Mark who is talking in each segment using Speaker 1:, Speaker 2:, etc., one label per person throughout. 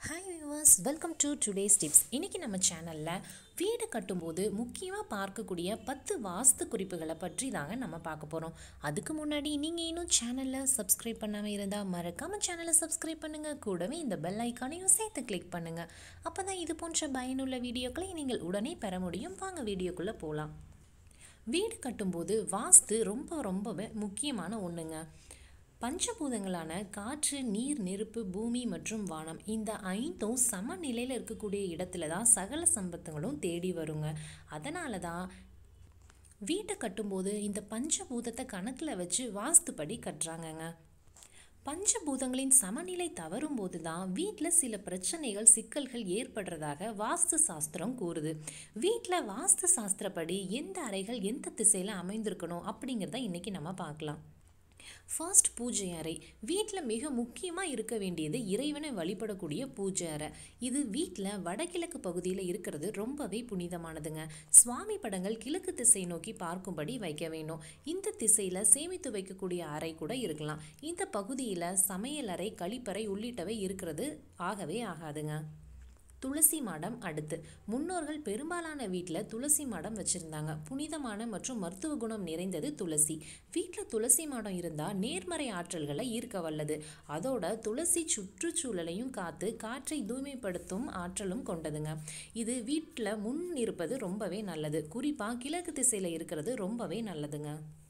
Speaker 1: hi viewers welcome to today's tips இன்றைக்கி நம்ம சேனலில் வீடு கட்டும்போது முக்கியமாக பார்க்கக்கூடிய பத்து வாஸ்து குறிப்புகளை பற்றி தாங்க நம்ம பார்க்க போகிறோம் அதுக்கு முன்னாடி நீங்கள் இன்னும் சேனலில் சப்ஸ்கிரைப் பண்ணாமல் இருந்தால் மறக்காமல் சேனலை சப்ஸ்கிரைப் பண்ணுங்கள் கூடவே இந்த பெல் ஐக்கானையும் சேர்த்து கிளிக் பண்ணுங்கள் அப்போ தான் இது போன்ற பயனுள்ள வீடியோக்களை நீங்கள் உடனே பெற முடியும் வாங்க வீடியோக்குள்ளே போகலாம் வீடு கட்டும்போது வாஸ்து ரொம்ப ரொம்பவே முக்கியமான ஒன்றுங்க பஞ்சபூதங்களான காற்று நீர் நெருப்பு பூமி மற்றும் வானம் இந்த ஐந்தும் சமநிலையில் இருக்கக்கூடிய இடத்துல தான் சகல சம்பத்துங்களும் தேடி வருங்க அதனால தான் வீட்டை கட்டும்போது இந்த பஞ்சபூதத்தை கணக்கில் வச்சு வாஸ்துப்படி கட்டுறாங்கங்க பஞ்சபூதங்களின் சமநிலை தவறும்போது தான் வீட்டில் சில பிரச்சனைகள் சிக்கல்கள் ஏற்படுறதாக வாஸ்து சாஸ்திரம் கூறுது வீட்டில் வாஸ்து சாஸ்திரப்படி எந்த அறைகள் எந்த திசையில் அமைந்திருக்கணும் அப்படிங்கிறத இன்றைக்கி நம்ம பார்க்கலாம் ஃபர்ஸ்ட் பூஜை அறை வீட்டில் மிக முக்கியமாக இருக்க வேண்டியது இறைவனை வழிபடக்கூடிய பூஜை அறை இது வீட்டில் வடகிழக்கு பகுதியில் இருக்கிறது ரொம்பவே புனிதமானதுங்க சுவாமி படங்கள் கிழக்கு திசை நோக்கி பார்க்கும்படி வைக்க வேண்டும் இந்த திசையில் சேமித்து வைக்கக்கூடிய அறை கூட இருக்கலாம் இந்த பகுதியில் சமையல் அறை கழிப்பறை உள்ளிட்டவை இருக்கிறது ஆகவே ஆகாதுங்க துளசி மாடம் அடுத்து முன்னோர்கள் பெரும்பாலான வீட்டில் துளசி மாடம் வச்சுருந்தாங்க புனிதமான மற்றும் மருத்துவ குணம் நிறைந்தது துளசி வீட்டில் துளசி மாடம் இருந்தால் நேர்மறை ஆற்றல்களை ஈர்க்க வல்லது அதோட துளசி சுற்றுச்சூழலையும் காத்து காற்றை தூய்மைப்படுத்தும் ஆற்றலும் கொண்டதுங்க இது வீட்டில் முன் இருப்பது ரொம்பவே நல்லது குறிப்பாக கிழக்கு திசையில் இருக்கிறது ரொம்பவே நல்லதுங்க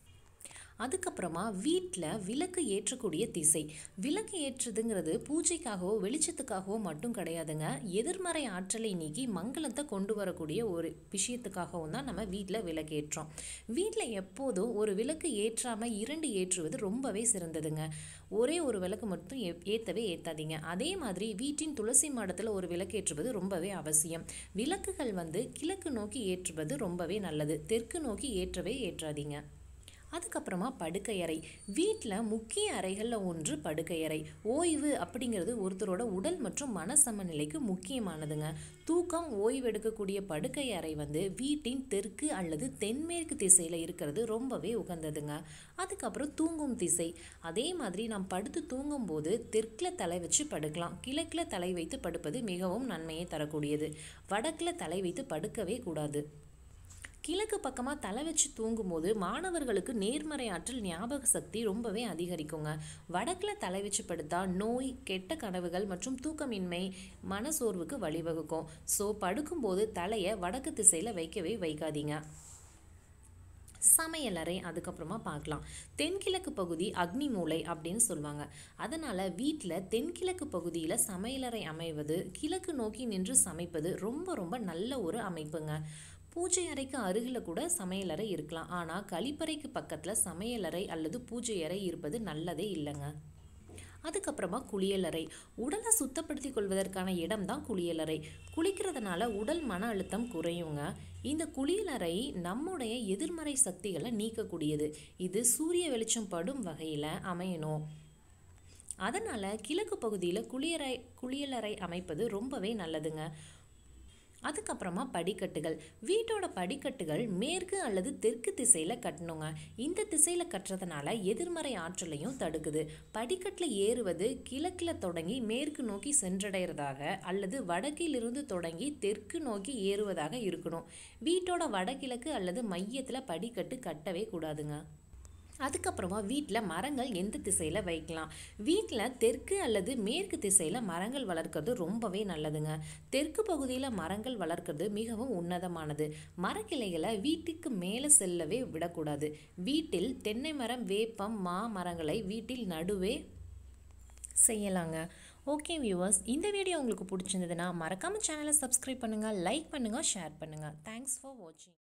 Speaker 1: அதுக்கப்புறமா வீட்டில் விளக்கு ஏற்றக்கூடிய திசை விளக்கு ஏற்றுறதுங்கிறது பூஜைக்காகவோ வெளிச்சத்துக்காகவோ மட்டும் கிடையாதுங்க எதிர்மறை ஆற்றலை நீக்கி மங்களத்தை கொண்டு வரக்கூடிய ஒரு விஷயத்துக்காகவும் தான் நம்ம வீட்டில் விளக்கு ஏற்றோம் வீட்டில் எப்போதும் ஒரு விளக்கு ஏற்றாமல் இரண்டு ஏற்றுவது ரொம்பவே சிறந்ததுங்க ஒரே ஒரு விளக்கு மட்டும் ஏ ஏற்றவே ஏற்றாதீங்க அதே மாதிரி வீட்டின் துளசி மாடத்தில் ஒரு விளக்கு ஏற்றுவது ரொம்பவே அவசியம் விளக்குகள் வந்து கிழக்கு நோக்கி ஏற்றுவது ரொம்பவே நல்லது தெற்கு நோக்கி ஏற்றவே ஏற்றாதீங்க அதுக்கப்புறமா படுக்கையறை வீட்டில் முக்கிய அறைகளில் ஒன்று படுக்கையறை ஓய்வு அப்படிங்கிறது ஒருத்தரோட உடல் மற்றும் மன சமநிலைக்கு முக்கியமானதுங்க தூக்கம் ஓய்வு எடுக்கக்கூடிய படுக்கை அறை வந்து வீட்டின் தெற்கு அல்லது தென்மேற்கு திசையில் இருக்கிறது ரொம்பவே உகந்ததுங்க அதுக்கப்புறம் தூங்கும் திசை அதே மாதிரி நாம் படுத்து தூங்கும்போது தெற்கில் தலை வச்சு படுக்கலாம் கிழக்கில் தலை வைத்து படுப்பது மிகவும் நன்மையை தரக்கூடியது வடக்கில் தலை வைத்து படுக்கவே கூடாது கிழக்கு பக்கமாக தலை வச்சு தூங்கும்போது மாணவர்களுக்கு நேர்மறை ஆற்றல் ஞாபக சக்தி ரொம்பவே அதிகரிக்குங்க வடக்கில் தலை வச்சு படுத்தா நோய் கெட்ட கனவுகள் மற்றும் தூக்கமின்மை மனசோர்வுக்கு வழிவகுக்கும் ஸோ படுக்கும்போது தலையை வடக்கு திசையில் வைக்கவே வைக்காதீங்க சமையலறை அதுக்கப்புறமா பார்க்கலாம் தென்கிழக்கு பகுதி அக்னி மூலை அப்படின்னு சொல்லுவாங்க அதனால் வீட்டில் தென்கிழக்கு பகுதியில் சமையலறை அமைவது கிழக்கு நோக்கி நின்று சமைப்பது ரொம்ப ரொம்ப நல்ல ஒரு அமைப்புங்க பூஜை அறைக்கு அருகில் கூட சமையலறை இருக்கலாம் ஆனால் கழிப்பறைக்கு பக்கத்தில் சமையலறை அல்லது பூஜை அறை இருப்பது நல்லதே இல்லைங்க அதுக்கப்புறமா குளியலறை உடலை சுத்தப்படுத்தி கொள்வதற்கான இடம் தான் குளியலறை குளிக்கிறதுனால உடல் மன அழுத்தம் குறையுங்க இந்த குளியலறை நம்முடைய எதிர்மறை சக்திகளை நீக்கக்கூடியது இது சூரிய வெளிச்சம் படும் வகையில் அமையணும் அதனால் கிழக்கு பகுதியில் குளியறை குளியலறை அமைப்பது ரொம்பவே நல்லதுங்க அதுக்கப்புறமா படிக்கட்டுகள் வீட்டோட படிக்கட்டுகள் மேற்கு அல்லது தெற்கு திசையில் கட்டணுங்க இந்த திசையில் கட்டுறதுனால எதிர்மறை ஆற்றலையும் தடுக்குது படிக்கட்டில் ஏறுவது கிழக்கில் தொடங்கி மேற்கு நோக்கி சென்றடைகிறதாக அல்லது வடக்கிலிருந்து தொடங்கி தெற்கு நோக்கி ஏறுவதாக இருக்கணும் வீட்டோட வடகிழக்கு அல்லது மையத்தில் படிக்கட்டு கட்டவே கூடாதுங்க அதுக்கப்புறமா வீட்டில் மரங்கள் எந்த திசையில் வைக்கலாம் வீட்டில் தெற்கு அல்லது மேற்கு திசையில் மரங்கள் வளர்க்கறது ரொம்பவே நல்லதுங்க தெற்கு பகுதியில் மரங்கள் வளர்க்கறது மிகவும் உன்னதமானது மரக்கிளைகளை வீட்டுக்கு மேலே செல்லவே விடக்கூடாது வீட்டில் தென்னை மரம் வேப்பம் மா மரங்களை வீட்டில் நடுவே செய்யலாங்க ஓகே வியூவர்ஸ் இந்த வீடியோ உங்களுக்கு பிடிச்சிருந்ததுன்னா மறக்காமல் சேனலை சப்ஸ்கிரைப் பண்ணுங்கள் லைக் பண்ணுங்கள் ஷேர் பண்ணுங்கள் தேங்க்ஸ் ஃபார் வாட்சிங்